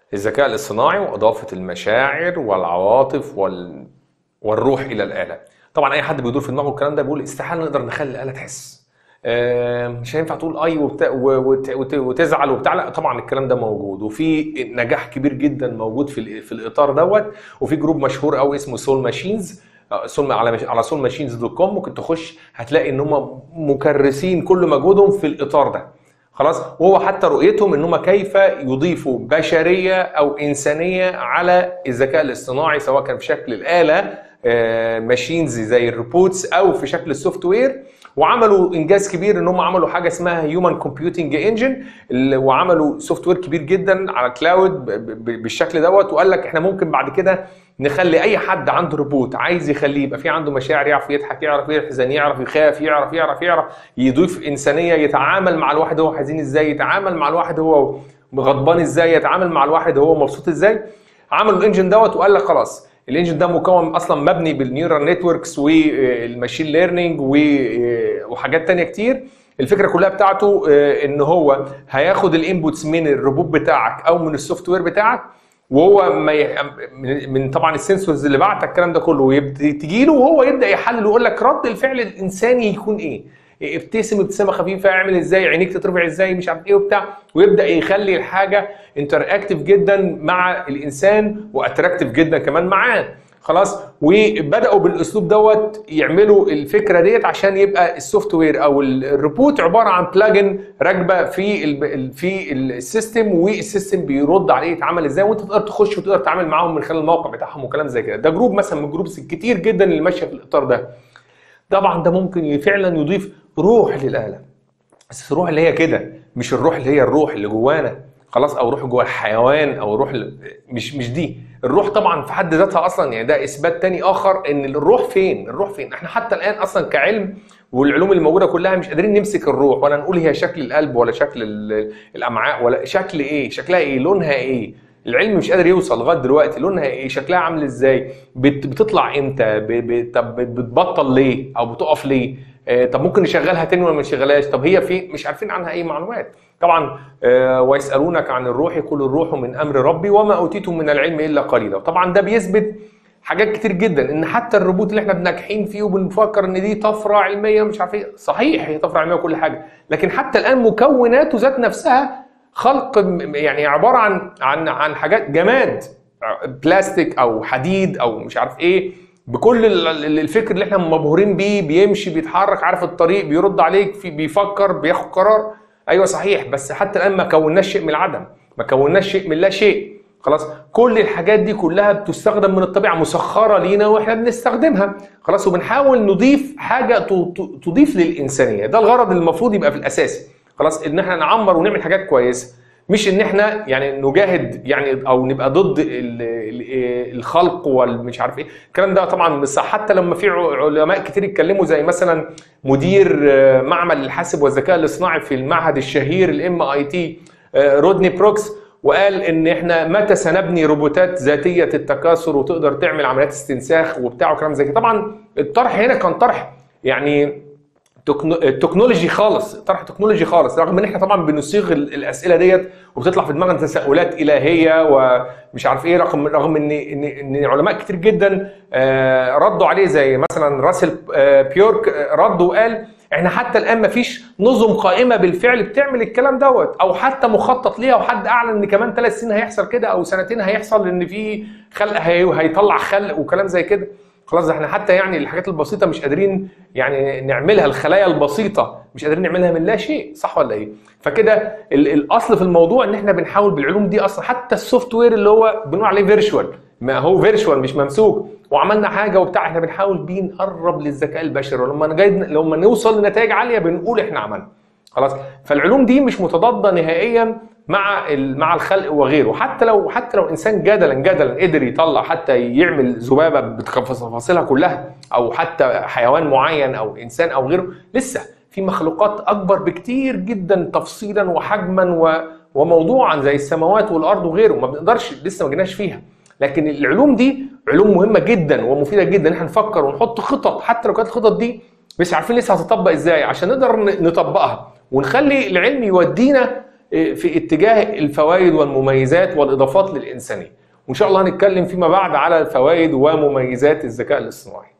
الذكاء الاصطناعي واضافه المشاعر والعواطف وال... والروح الى الاله طبعا اي حد بيدور في دماغه الكلام ده بيقول استحاله نقدر نخلي الاله تحس آه، مش هينفع تقول اي وبتا... وت... وت... وتزعل وبتاع لا طبعا الكلام ده موجود وفي نجاح كبير جدا موجود في, ال... في الاطار دوت وفي جروب مشهور قوي اسمه سول ماشينز سول على مش... على سول ماشينز دوت كوم ممكن تخش هتلاقي ان هم مكرسين كل مجهودهم في الاطار ده خلاص وهو حتى رؤيتهم ان هم كيف يضيفوا بشريه او انسانيه على الذكاء الاصطناعي سواء كان في شكل الاله ماشينز زي الروبوتس او في شكل السوفت وير وعملوا انجاز كبير ان هم عملوا حاجه اسمها هيومن كومبيوتنج انجن وعملوا سوفت وير كبير جدا على كلاود بالشكل دوت وقال لك احنا ممكن بعد كده نخلي اي حد عنده روبوت عايز يخليه يبقى في عنده مشاعر يعرف يضحك يعرف يحزن يعرف يخاف يعرف يعرف يعرف يضيف انسانيه يتعامل مع الواحد هو حزين ازاي يتعامل مع الواحد هو غضبان ازاي يتعامل مع الواحد هو مبسوط ازاي عملوا الانجن دوت وقال لك خلاص الانجن ده مكون اصلا مبني بالنيورال نتوركس والماشين ليرنينج وحاجات تانية كتير الفكره كلها بتاعته ان هو هياخد الانبوتس من الروبوت بتاعك او من السوفت وير بتاعك وهو ما ي... من طبعا السنسورز اللي بعت الكلام ده كله ويبدا تجي له وهو يبدا يحلل ويقول لك رد الفعل الانساني يكون ايه ابتسم ابتسامه خفيفه اعمل ازاي عينيك تترفع ازاي مش عارف ايه وبتاع ويبدا يخلي الحاجه انتراكتيف جدا مع الانسان واتراكتيف جدا كمان معاه خلاص وبداوا بالاسلوب دوت يعملوا الفكره ديت عشان يبقى السوفت وير او الروبوت عباره عن بلاجن راكبه في ال في السيستم والسيستم بيرد عليه يتعامل ازاي وانت تقدر تخش وتقدر تتعامل معاهم من خلال الموقع بتاعهم وكلام زي كده ده جروب مثلا من الجروبس الكتير جدا اللي ماشيه في الاطار ده طبعا ده ممكن فعلا يضيف روح للاله بس الروح اللي هي كده مش الروح اللي هي الروح اللي جوانا خلاص او روح جوه الحيوان او روح مش مش دي الروح طبعا في حد ذاتها اصلا يعني ده اثبات تاني اخر ان الروح فين الروح فين احنا حتى الان اصلا كعلم والعلوم اللي موجوده كلها مش قادرين نمسك الروح ولا نقول هي شكل القلب ولا شكل الامعاء ولا شكل ايه شكلها ايه لونها ايه العلم مش قادر يوصل لغايه دلوقتي لونها ايه شكلها عامل ازاي بتطلع امتى طب بتبطل ليه او بتقف ليه طب ممكن نشغلها تاني ولا ما نشغلهاش طب هي في مش عارفين عنها اي معلومات طبعا ويسالونك عن الروح كل الروح من امر ربي وما اوتيتم من العلم الا قليلا طبعا ده بيثبت حاجات كتير جدا ان حتى الروبوت اللي احنا بناجحين فيه وبنفكر ان دي طفره علميه مش عارف ايه صحيح هي طفره علميه وكل حاجه لكن حتى الان مكوناته ذات نفسها خلق يعني عباره عن عن عن حاجات جماد بلاستيك او حديد او مش عارف ايه بكل الفكر اللي احنا مبهورين بيه بيمشي بيتحرك عارف الطريق بيرد عليك في بيفكر بياخد قرار ايوه صحيح بس حتى الان ما كوناش شيء من العدم ما كوناش شيء من لا شيء خلاص كل الحاجات دي كلها بتستخدم من الطبيعه مسخره لينا واحنا بنستخدمها خلاص وبنحاول نضيف حاجه تضيف للانسانيه ده الغرض اللي المفروض يبقى في الاساسي خلاص ان احنا نعمر ونعمل حاجات كويسه مش ان احنا يعني نجاهد يعني او نبقى ضد الخلق والمش عارف ايه الكلام ده طبعا بس حتى لما في علماء كتير اتكلموا زي مثلا مدير معمل الحاسب والذكاء الاصطناعي في المعهد الشهير الام اي تي رودني بروكس وقال ان احنا متى سنبني روبوتات ذاتيه التكاثر وتقدر تعمل عمليات استنساخ وبتاع وكلام زي كده طبعا الطرح هنا كان طرح يعني التكنولوجي خالص طرح تكنولوجي خالص رغم ان احنا طبعا بنصيغ الاسئله ديت وبتطلع في دماغنا تساؤلات الهيه ومش عارف ايه رغم رغم ان ان, إن علماء كتير جدا ردوا عليه زي مثلا راسل بيورك رد وقال احنا حتى الان ما فيش نظم قائمه بالفعل بتعمل الكلام دوت او حتى مخطط ليها وحد اعلن ان كمان ثلاث سنين هيحصل كده او سنتين هيحصل ان في خلق هيطلع خلق وكلام زي كده خلاص احنا حتى يعني الحاجات البسيطه مش قادرين يعني نعملها الخلايا البسيطه مش قادرين نعملها من لا شيء صح ولا ايه فكده الاصل في الموضوع ان احنا بنحاول بالعلوم دي اصلا حتى السوفت وير اللي هو بنقول عليه فيرتشوال ما هو فيرتشوال مش ممسوك وعملنا حاجه وبتاع احنا بنحاول بيه نقرب للذكاء البشري ولما جاي لما نوصل لنتائج عاليه بنقول احنا عملنا خلاص فالعلوم دي مش متضاده نهائيا مع مع الخلق وغيره حتى لو حتى لو انسان جدلا جدلا قدر يطلع حتى يعمل ذبابه بتفاصيلها كلها او حتى حيوان معين او انسان او غيره لسه في مخلوقات اكبر بكتير جدا تفصيلا وحجما و وموضوعا زي السماوات والارض وغيره ما بنقدرش لسه ما جيناش فيها لكن العلوم دي علوم مهمه جدا ومفيده جدا ان احنا نفكر ونحط خطط حتى لو كانت الخطط دي مش عارفين لسه هتطبق ازاي عشان نقدر نطبقها ونخلي العلم يودينا في اتجاه الفوائد والمميزات والاضافات للانسانيه وان شاء الله هنتكلم فيما بعد على فوائد ومميزات الذكاء الاصطناعي